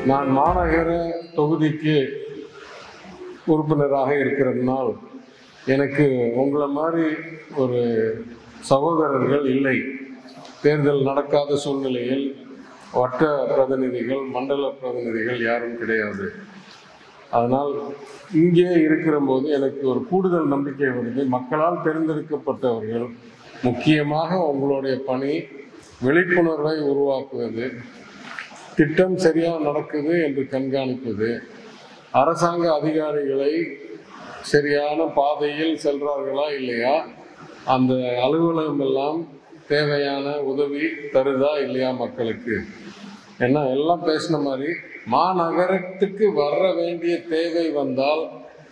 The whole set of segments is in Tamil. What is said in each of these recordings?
நான் மாநகர தொகுதிக்கு உறுப்பினராக இருக்கிறதுனால் எனக்கு உங்களை மாதிரி ஒரு சகோதரர்கள் இல்லை தேர்தல் நடக்காத சூழ்நிலையில் வட்ட பிரதிநிதிகள் மண்டல பிரதிநிதிகள் யாரும் கிடையாது அதனால் இங்கே இருக்கிற போது எனக்கு ஒரு கூடுதல் நம்பிக்கை வருது மக்களால் தேர்ந்தெடுக்கப்பட்டவர்கள் முக்கியமாக உங்களுடைய பணி விழிப்புணர்வை உருவாக்குவது திட்டம் சரியாக நடக்குது என்று கண்காணிப்பது அரசாங்க அதிகாரிகளை சரியான பாதையில் செல்றார்களா இல்லையா அந்த அலுவலகம் எல்லாம் தேவையான உதவி தருதா இல்லையா மக்களுக்கு ஏன்னா எல்லாம் பேசின மாதிரி மாநகரத்துக்கு வர வேண்டிய தேவை வந்தால்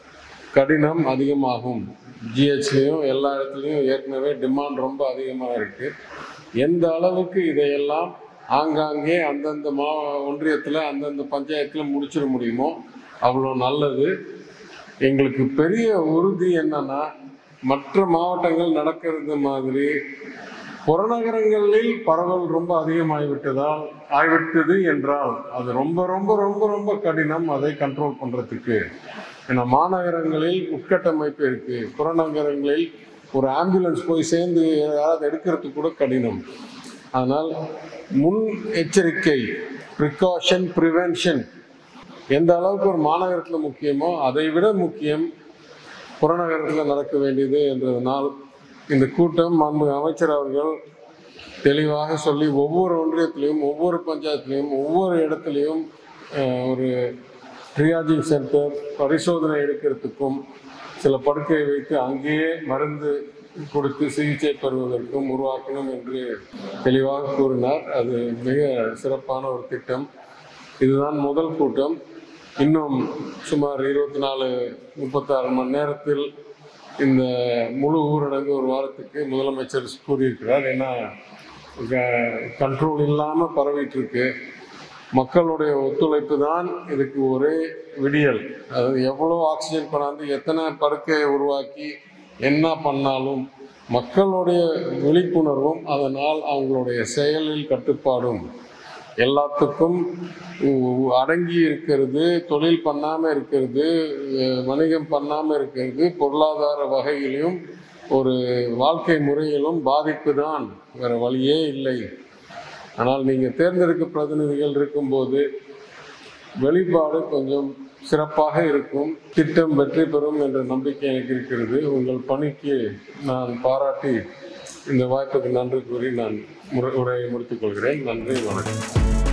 கடினம் அதிகமாகும் ஜிஹெச்லேயும் எல்லா இடத்துலையும் ஏற்கனவே டிமாண்ட் ரொம்ப அதிகமாக இருக்குது எந்த அளவுக்கு இதையெல்லாம் ஆங்காங்கே அந்தந்த மா ஒன்றியத்தில் அந்தந்த பஞ்சாயத்தில் முடிச்சிட முடியுமோ அவ்வளோ நல்லது எங்களுக்கு பெரிய உறுதி என்னன்னா மற்ற மாவட்டங்கள் நடக்கிறது மாதிரி புறநகரங்களில் பரவல் ரொம்ப அதிகமாகிவிட்டதால் ஆகிவிட்டது என்றால் அது ரொம்ப ரொம்ப ரொம்ப ரொம்ப கடினம் அதை கண்ட்ரோல் பண்ணுறதுக்கு ஏன்னா மாநகரங்களில் உட்கட்டமைப்பு இருக்கு புறநகரங்களில் ஒரு ஆம்புலன்ஸ் போய் சேர்ந்து யாராவது எடுக்கிறதுக்கு கூட கடினம் அதனால் முன் எச்சரிக்கை ப்ரிகாஷன் ப்ரிவென்ஷன் எந்த அளவுக்கு ஒரு மாநகரத்தில் முக்கியமோ அதை விட முக்கியம் புறநகரத்தில் நடக்க வேண்டியது என்றதனால் இந்த கூட்டம் மாண்பு அமைச்சர் அவர்கள் தெளிவாக சொல்லி ஒவ்வொரு ஒன்றியத்திலையும் ஒவ்வொரு பஞ்சாயத்துலையும் ஒவ்வொரு இடத்துலையும் அஹ், ஒரு ட்ரியாஜிங் சென்டர் பரிசோதனை எடுக்கிறதுக்கும் சில படுக்கையை வைத்து அங்கேயே மருந்து கொடுத்து சிகிச்சை பெறுவதற்கும் உருவாக்கணும் என்று தெளிவாக கூறினார் அது மிக சிறப்பான ஒரு திட்டம் இதுதான் முதல் கூட்டம் இன்னும் சுமார் இருபத்தி நாலு முப்பத்தாறு மணி நேரத்தில் இந்த முழு ஊரடங்கு ஒரு வாரத்துக்கு முதலமைச்சர் கூறியிருக்கிறார் ஏன்னா கண்ட்ரோல் இல்லாமல் பரவிட்டு இருக்கு மக்களுடைய ஒத்துழைப்பு தான் இதுக்கு ஒரே விடியல் அதாவது எவ்வளோ ஆக்சிஜன் கொண்டாந்து எத்தனை படுக்கையை உருவாக்கி என்ன பண்ணாலும் மக்களுடைய விழிப்புணர்வும் அதனால் அவங்களுடைய செயலில் கட்டுப்பாடும் எல்லாத்துக்கும் உ- அடங்கி இருக்கிறது தொழில் பண்ணாமல் இருக்கிறது அஹ் வணிகம் பண்ணாமல் இருக்கிறது பொருளாதார வகையிலும் ஒரு வாழ்க்கை முறையிலும் பாதிப்பு தான் வேற வழியே இல்லை ஆனால் நீங்கள் தேர்ந்தெடுக்க பிரதிநிதிகள் இருக்கும்போது வெளிப்பாடு கொஞ்சம் சிறப்பாக இருக்கும் திட்டம் வெற்றி பெறும் என்ற நம்பிக்கை எனக்கு இருக்கிறது உங்கள் பணிக்கு நான் பாராட்டி இந்த வாய்ப்புக்கு நன்றி கூறி நான் முறை- உரையை முடித்துக் கொள்கிறேன் நன்றி வணக்கம்